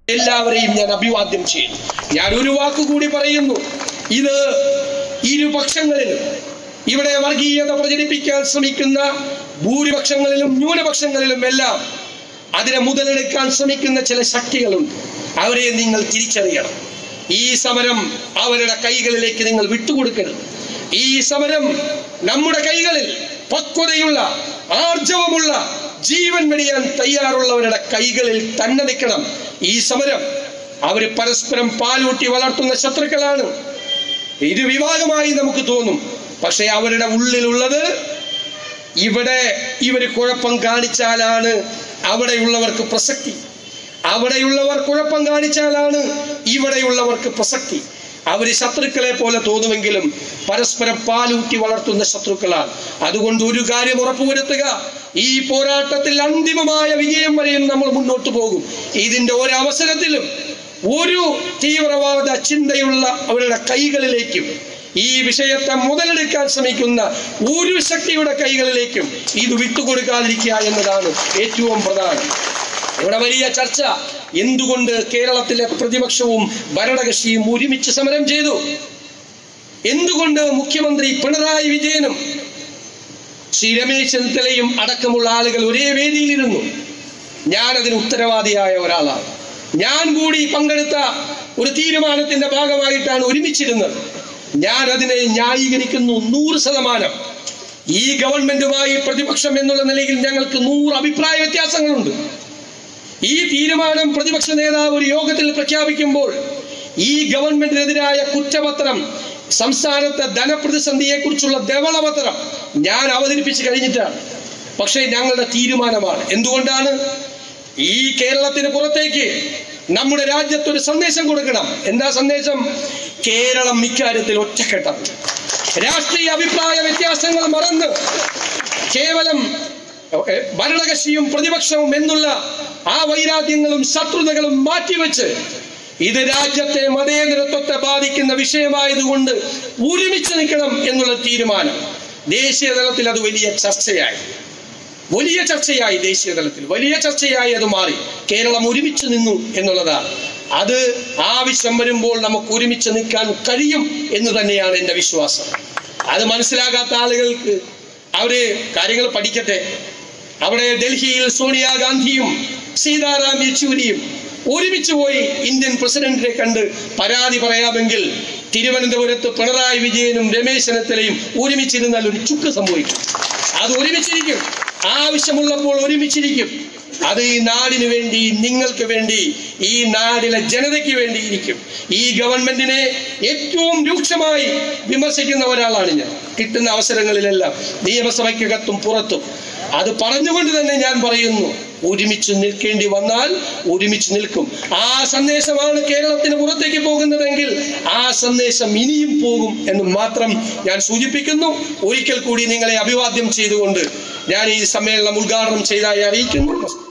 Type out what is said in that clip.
എല്ലാവരെയും ഞാൻ അഭിവാദ്യം ചെയ്യുന്നു ഞാൻ ഒരു വാക്കുകൂടി പറയുന്നു ഇത് ഇരുപക്ഷങ്ങളിലും ഇവിടെ വർഗീയത പ്രചരിപ്പിക്കാൻ ശ്രമിക്കുന്ന ഭൂരിപക്ഷങ്ങളിലും ന്യൂനപക്ഷങ്ങളിലും എല്ലാം അതിനെ മുതലെടുക്കാൻ ശ്രമിക്കുന്ന ചില ശക്തികളുണ്ട് അവരെ നിങ്ങൾ തിരിച്ചറിയണം ഈ സമരം അവരുടെ കൈകളിലേക്ക് നിങ്ങൾ വിട്ടുകൊടുക്കരുത് ഈ സമരം നമ്മുടെ കൈകളിൽ പക്വതയുള്ള ആർജവമുള്ള ജീവൻ വെടിയാൻ തയ്യാറുള്ളവരുടെ കൈകളിൽ തന്നെ നിൽക്കണം ഈ സമരം അവര് പരസ്പരം പാലൂട്ടി വളർത്തുന്ന ശത്രുക്കളാണ് ഇത് വിവാദമായി നമുക്ക് തോന്നും പക്ഷെ അവരുടെ ഉള്ളിലുള്ളത് ഇവിടെ ഇവര് കുഴപ്പം കാണിച്ചാലാണ് അവിടെയുള്ളവർക്ക് പ്രസക്തി അവിടെയുള്ളവർ കുഴപ്പം കാണിച്ചാലാണ് ഇവിടെയുള്ളവർക്ക് പ്രസക്തി അവര് ശത്രുക്കളെ പോലെ തോന്നുമെങ്കിലും പരസ്പരം പാലൂട്ടി വളർത്തുന്ന ശത്രുക്കളാണ് അതുകൊണ്ട് ഒരു കാര്യം ഉറപ്പുവരുത്തുക ഈ പോരാട്ടത്തിൽ അന്തിമമായ വിജയം വരെയും നമ്മൾ മുന്നോട്ട് പോകും ഇതിന്റെ ഒരവസരത്തിലും ഒരു തീവ്രവാദ ചിന്തയുള്ള അവരുടെ കൈകളിലേക്കും ഈ വിഷയത്തെ മുതലെടുക്കാൻ ശ്രമിക്കുന്ന ഒരു ശക്തിയുടെ കൈകളിലേക്കും ഇത് വിട്ടുകൊടുക്കാതിരിക്കുക എന്നതാണ് ഏറ്റവും പ്രധാനം ഇവിടെ വലിയ ചർച്ച എന്തുകൊണ്ട് കേരളത്തിലെ പ്രതിപക്ഷവും ഭരണകക്ഷിയും ഒരുമിച്ച് സമരം ചെയ്തു എന്തുകൊണ്ട് മുഖ്യമന്ത്രി പിണറായി വിജയനും ശ്രീ രമേശ് ചെന്നിത്തലയും അടക്കമുള്ള ആളുകൾ ഒരേ വേദിയിലിരുന്നു ഞാൻ അതിന് ഉത്തരവാദിയായ ഒരാളാണ് ഞാൻ കൂടി പങ്കെടുത്ത ഒരു തീരുമാനത്തിന്റെ ഭാഗമായിട്ടാണ് ഒരുമിച്ചിരുന്നത് ഞാൻ അതിനെ ന്യായീകരിക്കുന്നു നൂറ് ശതമാനം ഈ ഗവൺമെന്റുമായി പ്രതിപക്ഷം എന്നുള്ള നിലയിൽ ഞങ്ങൾക്ക് നൂറ് അഭിപ്രായ വ്യത്യാസങ്ങളുണ്ട് ഈ തീരുമാനം പ്രതിപക്ഷ നേതാവ് ഒരു യോഗത്തിൽ പ്രഖ്യാപിക്കുമ്പോൾ ഈ ഗവൺമെന്റിനെതിരായ കുറ്റപത്രം സംസ്ഥാനത്തെ ധനപ്രതിസന്ധിയെ കുറിച്ചുള്ള ധവളപത്രം ഞാൻ അവതരിപ്പിച്ചു കഴിഞ്ഞിട്ടാണ് പക്ഷേ ഞങ്ങളുടെ തീരുമാനമാണ് എന്തുകൊണ്ടാണ് ഈ കേരളത്തിന് പുറത്തേക്ക് നമ്മുടെ രാജ്യത്ത് ഒരു സന്ദേശം കൊടുക്കണം എന്താ സന്ദേശം കേരളം ഇക്കാര്യത്തിൽ ഒറ്റക്കെട്ടം രാഷ്ട്രീയ അഭിപ്രായ വ്യത്യാസങ്ങൾ മറന്ന് കേവലം ഏ, ഭരണകക്ഷിയും പ്രതിപക്ഷവും എന്നുള്ള ആ വൈരാഗ്യങ്ങളും ശത്രുതകളും മാറ്റിവെച്ച് ഇത് രാജ്യത്തെ മതേതരത്വത്തെ ബാധിക്കുന്ന വിഷയമായതുകൊണ്ട് ഒരുമിച്ച് നിൽക്കണം എന്നുള്ള തീരുമാനം ദേശീയ തലത്തിൽ അത് വലിയ ചർച്ചയായി വലിയ ചർച്ചയായി ദേശീയ തലത്തിൽ വലിയ ചർച്ചയായി അത് മാറി കേരളം ഒരുമിച്ച് നിന്നു എന്നുള്ളതാണ് അത് ആവശ്യം വരുമ്പോൾ നമുക്ക് ഒരുമിച്ച് നിൽക്കാൻ കഴിയും എന്ന് തന്നെയാണ് എൻ്റെ വിശ്വാസം അത് മനസ്സിലാകാത്ത ആളുകൾക്ക് അവര് കാര്യങ്ങൾ പഠിക്കട്ടെ അവിടെ ഡൽഹിയിൽ സോണിയാഗാന്ധിയും സീതാറാം യെച്ചൂരിയും ഒരുമിച്ച് പോയി ഇന്ത്യൻ പ്രസിഡന്റിനെ കണ്ട് പരാതി പറയാമെങ്കിൽ തിരുവനന്തപുരത്ത് പിണറായി വിജയനും രമേശ് ചെന്നിത്തലയും ഒരുമിച്ചിരുന്നാൽ ഒരു ചുക്ക് സംഭവിക്കും അത് ഒരുമിച്ചിരിക്കും ആവശ്യമുള്ളപ്പോൾ ഒരുമിച്ചിരിക്കും അത് ഈ നാടിന് വേണ്ടി നിങ്ങൾക്ക് വേണ്ടി ഈ നാടിലെ ജനതയ്ക്ക് വേണ്ടി ഇരിക്കും ഈ ഗവൺമെന്റിനെ ഏറ്റവും രൂക്ഷമായി വിമർശിക്കുന്ന ഒരാളാണ് ഞാൻ കിട്ടുന്ന അവസരങ്ങളിലെല്ലാം നിയമസഭയ്ക്കകത്തും പുറത്തും അത് പറഞ്ഞുകൊണ്ട് തന്നെ ഞാൻ പറയുന്നു ഒരുമിച്ച് നിൽക്കേണ്ടി വന്നാൽ ഒരുമിച്ച് നിൽക്കും ആ സന്ദേശമാണ് കേരളത്തിന് പുറത്തേക്ക് പോകുന്നതെങ്കിൽ ആ സന്ദേശം ഇനിയും പോകും എന്ന് മാത്രം ഞാൻ സൂചിപ്പിക്കുന്നു ഒരിക്കൽ കൂടി നിങ്ങളെ അഭിവാദ്യം ചെയ്തുകൊണ്ട് ഞാൻ ഈ സമ്മേളനം ഉദ്ഘാടനം ചെയ്തതായി അറിയിക്കുന്നു